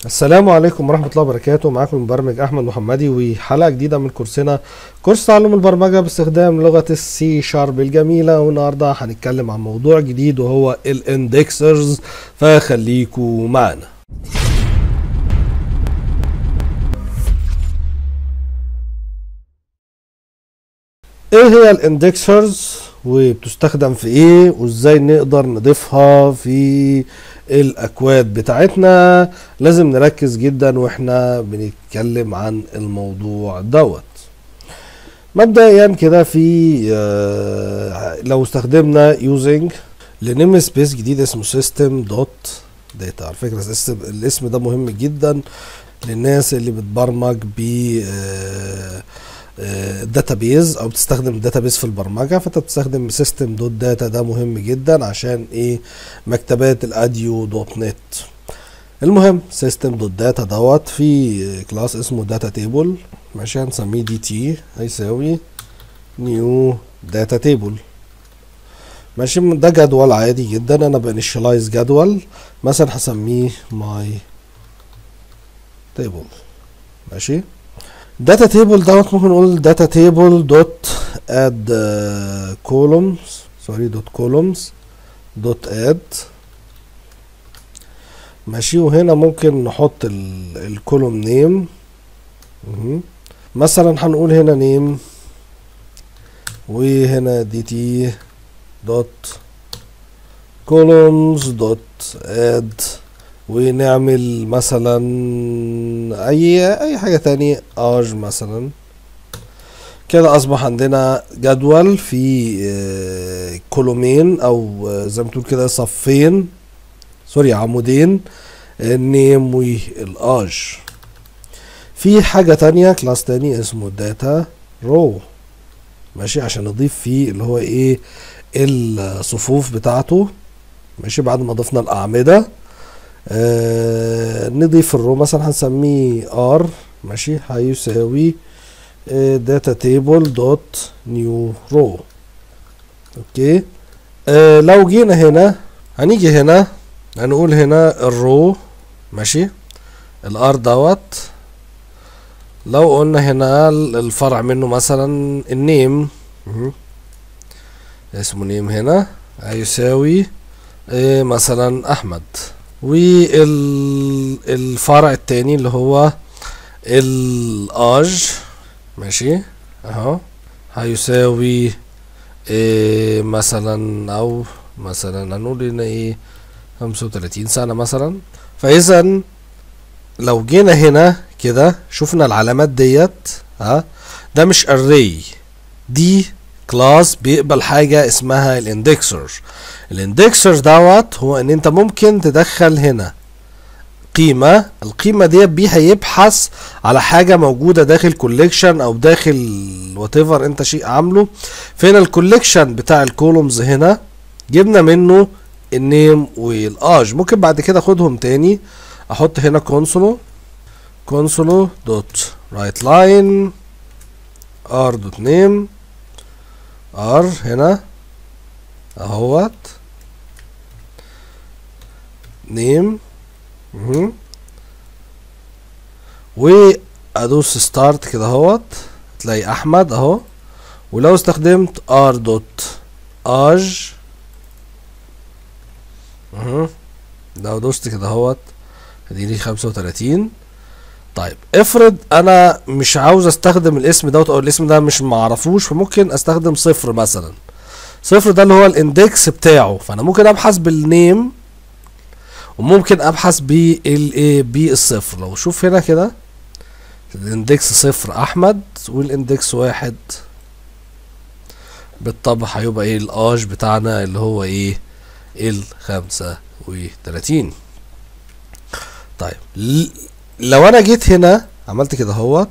السلام عليكم ورحمة الله وبركاته معاكم المبرمج أحمد محمدي وحلقة جديدة من كورسنا كورس تعلم البرمجة باستخدام لغة السي شارب الجميلة والنهاردة هنتكلم عن موضوع جديد وهو الاندكسرز فخليكوا معنا ايه هي الاندكسرز وبتستخدم في ايه وازاي نقدر نضيفها في الاكواد بتاعتنا لازم نركز جدا واحنا بنتكلم عن الموضوع دوت مبدئيا كده في آه، لو استخدمنا يوزنج لنيم سبيس جديد اسمه سيستم دوت داتا على فكره الاسم الاسم ده مهم جدا للناس اللي بتبرمج ب داتابيز او بتستخدم داتابيز في البرمجه فانت بتستخدم سيستم دوت داتا ده مهم جدا عشان ايه مكتبات الاديو دوت نت المهم سيستم دوت داتا دوت في كلاس اسمه داتا تيبل ماشي هنسميه دي تي هيساوي نيو داتا تيبل ماشي ده جدول عادي جدا انا بانيشلايز جدول مثلا هسميه ماي تيبل ماشي داتا تيبل دوت ممكن نقول داتا تيبل دوت اد كولومز سوري دوت كولومز دوت اد ماشي وهنا ممكن نحط الكولوم نيم مثلا هنقول هنا نيم وهنا دي تي دوت كولومز دوت اد ونعمل مثلا اي اي حاجة تانية اج مثلا كده اصبح عندنا جدول في كولومين او زي ما تقول كده صفين سوري عمودين النيم والاج في حاجة تانية كلاس تاني اسمه داتا رو ماشي عشان نضيف فيه اللي هو ايه الصفوف بتاعته ماشي بعد ما ضفنا الاعمده آه نضيف الرو مثلا هنسميه ار ماشي هيساوي داتا تيبل دوت نيو رو اوكي آه لو جينا هنا هنيجي هنا هنقول هنا الرو ماشي الار دوت لو قلنا هنا الفرع منه مثلا النيم اسمه نيم هنا هيساوي آه مثلا احمد والفرع التاني اللي هو الاج ماشي اهو هيساوي إيه مثلا او مثلا هنقول هنا ايه خمسة وتلاتين سنة مثلا فاذا لو جينا هنا كده شفنا العلامات ديت ها ده مش array دي كلاس بيقبل حاجة اسمها الاندكسر الاندكسر دوت هو ان انت ممكن تدخل هنا قيمة القيمة دي بيها يبحث على حاجة موجودة داخل كوليكشن او داخل وات ايفر انت شيء عامله فين الكوليكشن بتاع الكولومز هنا جبنا منه النيم والاج ممكن بعد كده اخدهم تاني احط هنا كونسولو كونسولو دوت رايت لاين ار دوت نيم ار هنا اهوت نيم وادوس ستارت كده اهوت تلاقي احمد اهو ولو استخدمت ار دوت اج لو دوست كده اهوت اديني خمسة وتلاتين طيب افرض انا مش عاوز استخدم الاسم دوت او الاسم ده مش معرفوش فممكن استخدم صفر مثلا صفر ده اللي هو الاندكس بتاعه فانا ممكن ابحث بالنيم وممكن ابحث بالايه بالصفر لو شوف هنا كده الاندكس صفر احمد والاندكس واحد بالطبع هيبقى ايه الاج بتاعنا اللي هو ايه الخمسة وتلاتين طيب لو انا جيت هنا عملت كده اهوت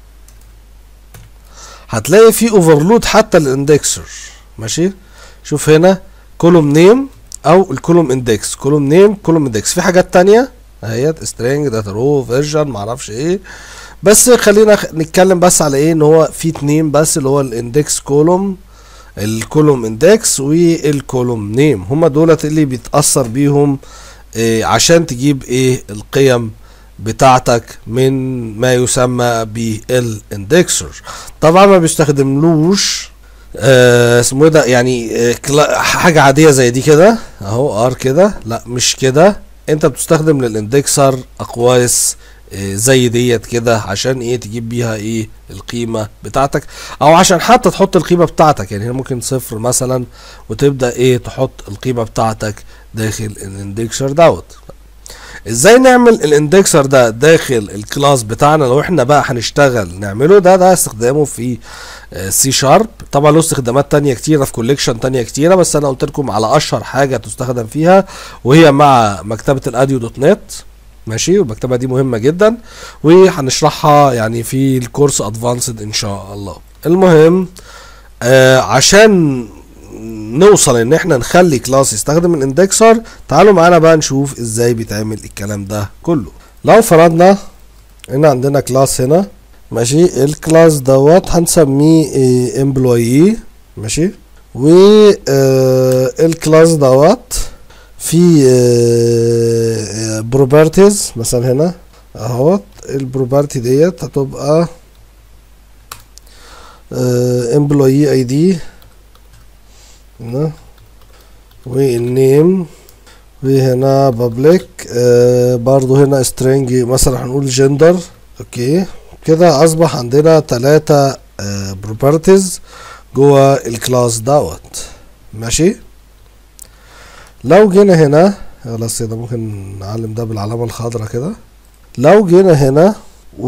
هتلاقي في اوفرلود حتى الاندكسر ماشي شوف هنا كولوم نيم او الكولوم اندكس كولوم نيم كولوم اندكس في حاجات تانية اهيت سترينج داتا رو فيرجن معرفش ايه بس خلينا نتكلم بس على ايه ان هو في اتنين بس اللي هو الاندكس كولوم الكولوم اندكس والكولوم نيم هما دولت اللي بيتأثر بيهم إيه عشان تجيب ايه القيم بتاعتك من ما يسمى بالاندكسر طبعا ما بيستخدملوش آه اسمه إيه ده يعني آه كلا- حاجه عاديه زي دي كده اهو ار كده لا مش كده انت بتستخدم للاندكسر اقواس آه، زي ديت كده عشان ايه تجيب بيها ايه القيمه بتاعتك او عشان حتى تحط القيمه بتاعتك يعني هنا ممكن صفر مثلا وتبدا ايه تحط القيمه بتاعتك داخل الاندكسر دوت ازاي نعمل الاندكسر ده داخل الكلاس بتاعنا لو احنا بقى هنشتغل نعمله ده ده استخدامه في سي شارب طبعا له استخدامات تانية كتيرة في كوليكشن تانية كتيرة بس انا قلت لكم على اشهر حاجة تستخدم فيها وهي مع مكتبة الاديو دوت نت ماشي والمكتبة دي مهمة جدا وهنشرحها يعني في الكورس ادفانسد ان شاء الله المهم آه عشان نوصل ان احنا نخلي كلاس يستخدم الاندكسر تعالوا معانا بقى نشوف ازاي بيتعمل الكلام ده كله لو فرضنا ان عندنا كلاس هنا ماشي الكلاس دوت هنسميه امبلويي ماشي و آه، الكلاس دوت في بروبرتيز مثلا هنا اهوت البروبرتي ديت هتبقى امبلويي اي دي هنا والنيم وهنا بابليك آه برضو هنا string مثلا هنقول جندر اوكي كده اصبح عندنا تلاتة آه properties جوه الكلاس دوت ماشي لو جينا هنا خلاص كده ممكن نعلم ده بالعلامة الخضراء كده لو جينا هنا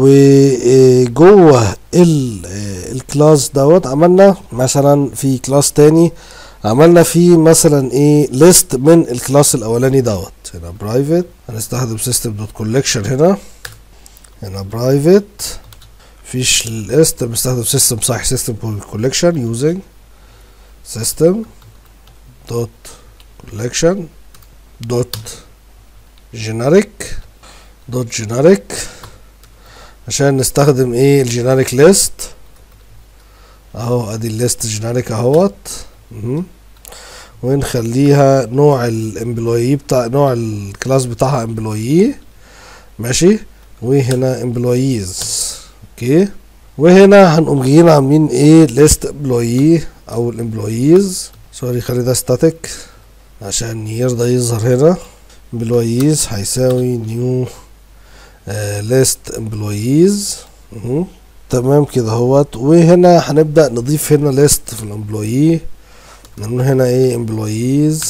وجوه الكلاس دوت عملنا مثلا في كلاس تاني عملنا فيه مثلا ايه ليست من الكلاس الاولاني دوت هنا برايفت هنستخدم سيستم دوت كولكشن هنا هنا برايفت فيش ليست بنستخدم سيستم صح سيستم كولكشن يوزنج سيستم دوت كولكشن دوت جينيريك دوت جينيريك عشان نستخدم ايه الجينيريك ليست اهو ادي الليست جينيريك اهوت مهم. ونخليها نوع الامبلويي بتاع نوع الكلاس بتاعها امبلويي ماشي وهنا امبلويز اوكي وهنا هنقوم جايين عاملين ايه ليست امبلويي او الامبلويز سوري خلي ده ستاتيك عشان يرضى يظهر هنا امبلويز هيساوي نيو ليست امبلويز تمام كده اهوت وهنا هنبدأ نضيف هنا ليست في الامبلويي نعمل هنا ايه employees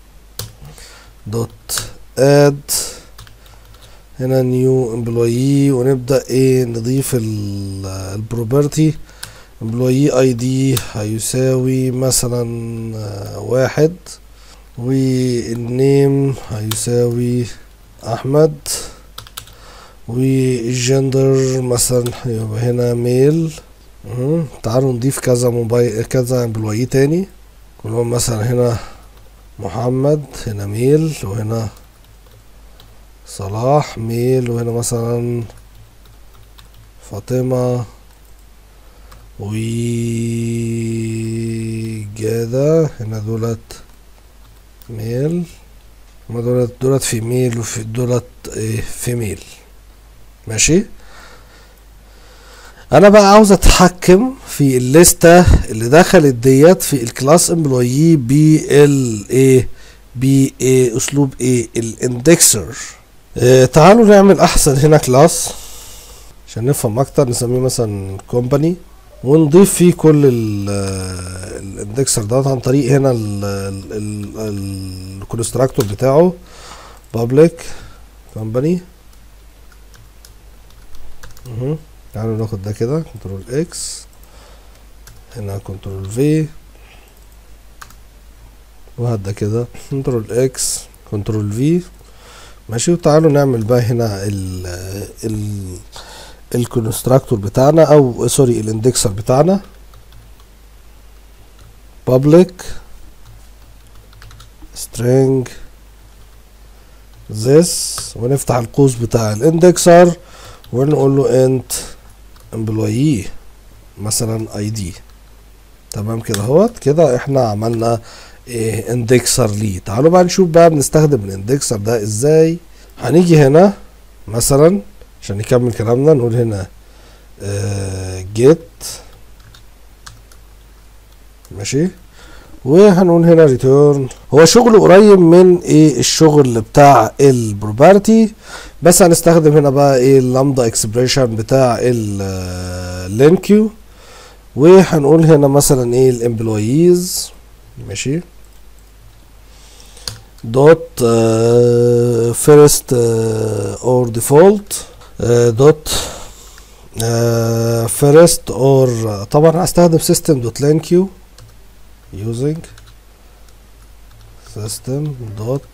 دوت اد هنا نيو employee ونبدأ ايه نضيف البروبرتي employee id هيساوي مثلا آه، واحد والنيم هيساوي احمد والجندر مثلا هيبقى هنا ميل مهم. تعالوا نضيف كذا موبايل كذا امبلوي تاني كلهم مثلا هنا محمد هنا ميل وهنا صلاح ميل وهنا مثلا فاطمة وجادة هنا دولت ميل هما دولت دولت في ميل وفي دولت ايه في ميل ماشي انا بقى عاوز اتحكم في الليستة اللي دخلت ديت في الكلاس امبلويي بال ايه باسلوب ايه الاندكسر اه تعالوا نعمل احسن هنا كلاس عشان نفهم اكتر نسميه مثلا كومباني ونضيف فيه كل الاندكسر دوت عن طريق هنا الكونستراكتور بتاعه public company اهو تعالوا ناخد ده كده كنترول اكس هنا كنترول في وهات ده كده كنترول اكس كنترول في ماشي وتعالوا نعمل بقى هنا ال ال الكونستراكتور بتاعنا او سوري الاندكسر بتاعنا public string this ونفتح القوس بتاع الاندكسر ونقول له انت employee مثلا اي دي تمام كده اهوت كده احنا عملنا ايه اندكسر ليه تعالوا بقى نشوف بقى بنستخدم الاندكسر ده ازاي هنيجي هنا مثلا عشان نكمل كلامنا نقول هنا جيت ماشي وهنقول هنا ريتيرن هو شغل قريب من ايه الشغل بتاع البروبرتي بس هنستخدم هنا بقى ايه اللامدا اكسبريشن بتاع اللينكيو وهنقول هنا مثلا ايه الامبلويز ماشي دوت فيرست اور ديفولت دوت فيرست اور طبعا هستخدم سيستم دوت لينكيو using system dot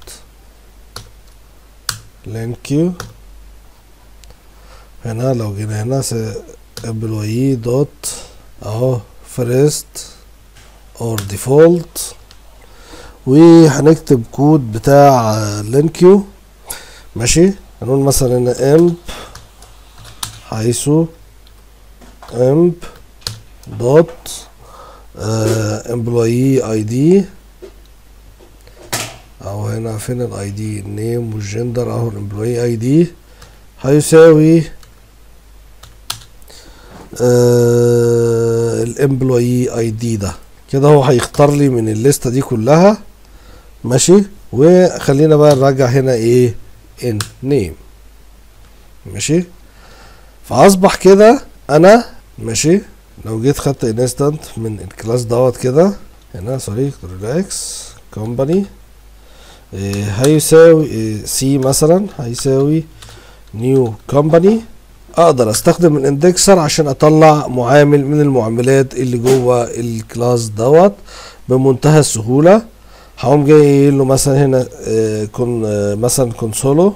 link هنا لو جينا هنا employee dot اهو first or default وهنكتب كود بتاع لينكيو ماشي هنقول مثلا هنا امب حيث امب دوت امبلوي اي دي او هنا فين الاي دي النيم والجندر اهو الامبلوي اي دي هيساوي الامبلوي اي دي ده كده هو هيختار لي من الليسته دي كلها ماشي وخلينا بقى نرجع هنا ايه ان نيم ماشي فاصبح كده انا ماشي لو جيت خدت انستنت من الكلاس دوت كده هنا سوري ريلاكس كومباني إيه هيساوي إيه سي مثلا هيساوي نيو كومباني اقدر استخدم الاندكسر عشان اطلع معامل من المعاملات اللي جوه الكلاس دوت بمنتهى السهوله هقوم جاي قايل له مثلا هنا إيه كون آه مثلا كونسولو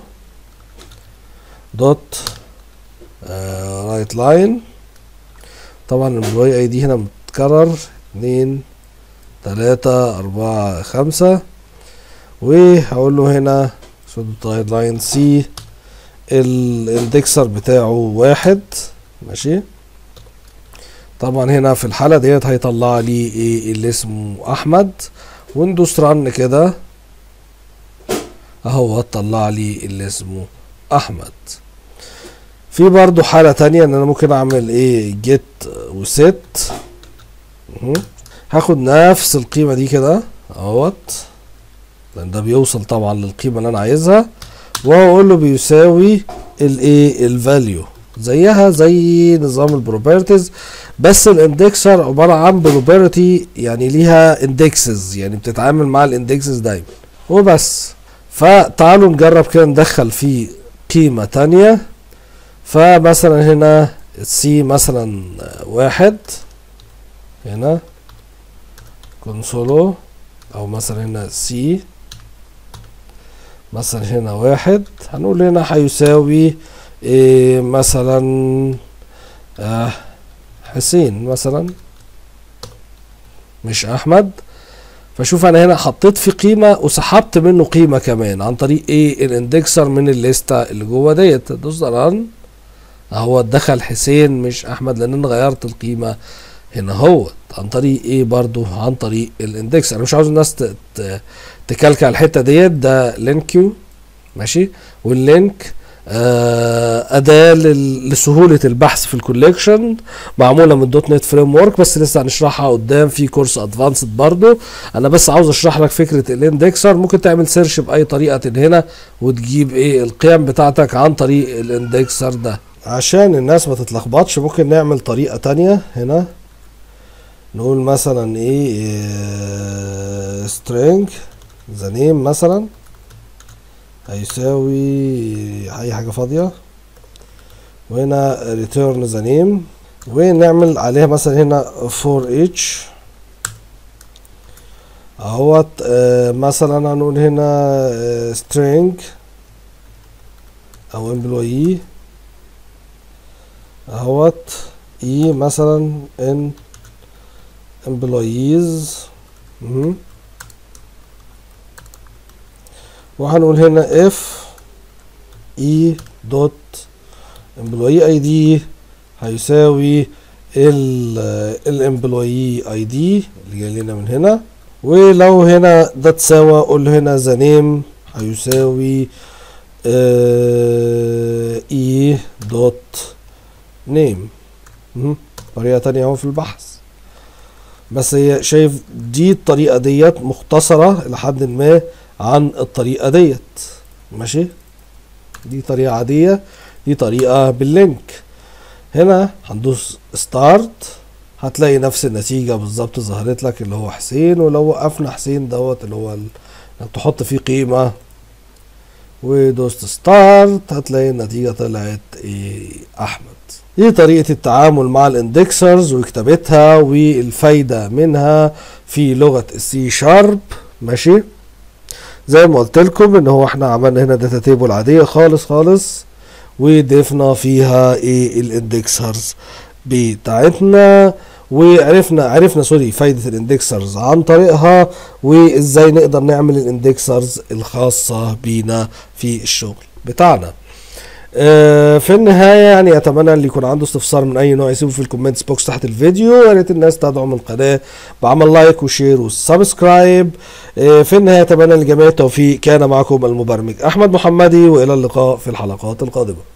دوت رايت لاين طبعا الامبلوي اي دي هنا متكرر اتنين تلاتة اربعة خمسة وهقول له هنا سود لاين سي الاندكسر بتاعه واحد ماشي طبعا هنا في الحالة ديت هيطلع لي ايه اللي اسمه احمد وندوس رن كده اهو طلع لي اللي اسمه احمد في برضو حالة تانية ان انا ممكن اعمل ايه جيت وست هاخد نفس القيمة دي كده اهوت لان ده بيوصل طبعا للقيمة اللي انا عايزها وهقول له بيساوي الايه الفاليو زيها زي نظام البروبرتيز بس الاندكسر عبارة عن بروبرتي يعني ليها اندكسز يعني بتتعامل مع الاندكسز دايما وبس فتعالوا نجرب كده ندخل فيه قيمة تانية فمثلا هنا سي مثلا واحد هنا كونسولو او مثلا هنا سي مثلا هنا واحد هنقول هنا هيساوي إيه مثلا آه حسين مثلا مش احمد فشوف انا هنا حطيت في قيمة وسحبت منه قيمة كمان عن طريق ايه الاندكسر من الليستة اللي جوه ديت دوس ران هو دخل حسين مش احمد لان انا غيرت القيمة هنا هو عن طريق ايه برضو عن طريق الاندكس انا مش عاوز الناس تكلكع الحتة ديت ده لينكيو ماشي واللينك آه اداة لسهولة البحث في الكوليكشن معمولة من دوت نت فريم ورك بس لسه هنشرحها قدام في كورس ادفانسد برضو انا بس عاوز اشرح لك فكرة الاندكسر ممكن تعمل سيرش باي طريقة هنا وتجيب ايه القيم بتاعتك عن طريق الاندكسر ده عشان الناس ما تتلخبطش ممكن نعمل طريقة تانية هنا نقول مثلا ايه, إيه string the name مثلا هيساوي اي حاجة فاضية وهنا return the name ونعمل عليها مثلا هنا for each اهوت آه مثلا هنقول هنا آه string او employee اهوت اي مثلا ان employees وهنقول هنا اف اي دوت employee اي دي هيساوي الامبلوي اي دي اللي جاي لنا من هنا ولو هنا ده تساوى قول هنا ذا نيم هيساوي اي دوت نيم طريقة تانية اهو في البحث بس هي شايف دي الطريقة ديت مختصرة لحد ما عن الطريقة ديت ماشي دي طريقة عادية دي طريقة باللينك هنا هندوس ستارت هتلاقي نفس النتيجة بالظبط ظهرت لك اللي هو حسين ولو وقفنا حسين دوت اللي هو ال- انك تحط فيه قيمة ودوست ستارت هتلاقي النتيجة طلعت ايه احمد دي طريقة التعامل مع الاندكسرز وكتابتها والفايدة منها في لغة السي شارب ماشي زي ما قلت لكم ان هو احنا عملنا هنا داتا تيبل عادية خالص خالص وضفنا فيها ايه الاندكسرز بتاعتنا وعرفنا عرفنا سوري فايدة الاندكسرز عن طريقها وازاي نقدر نعمل الاندكسرز الخاصة بينا في الشغل بتاعنا آه، في النهاية يعني أتمنى اللي يكون عنده استفسار من أي نوع يسيبه في الكومنتس بوكس تحت الفيديو يا ريت الناس تدعم القناة بعمل لايك وشير وسبسكرايب آه، في النهاية أتمنى للجميع التوفيق كان معكم المبرمج أحمد محمدي وإلى اللقاء في الحلقات القادمة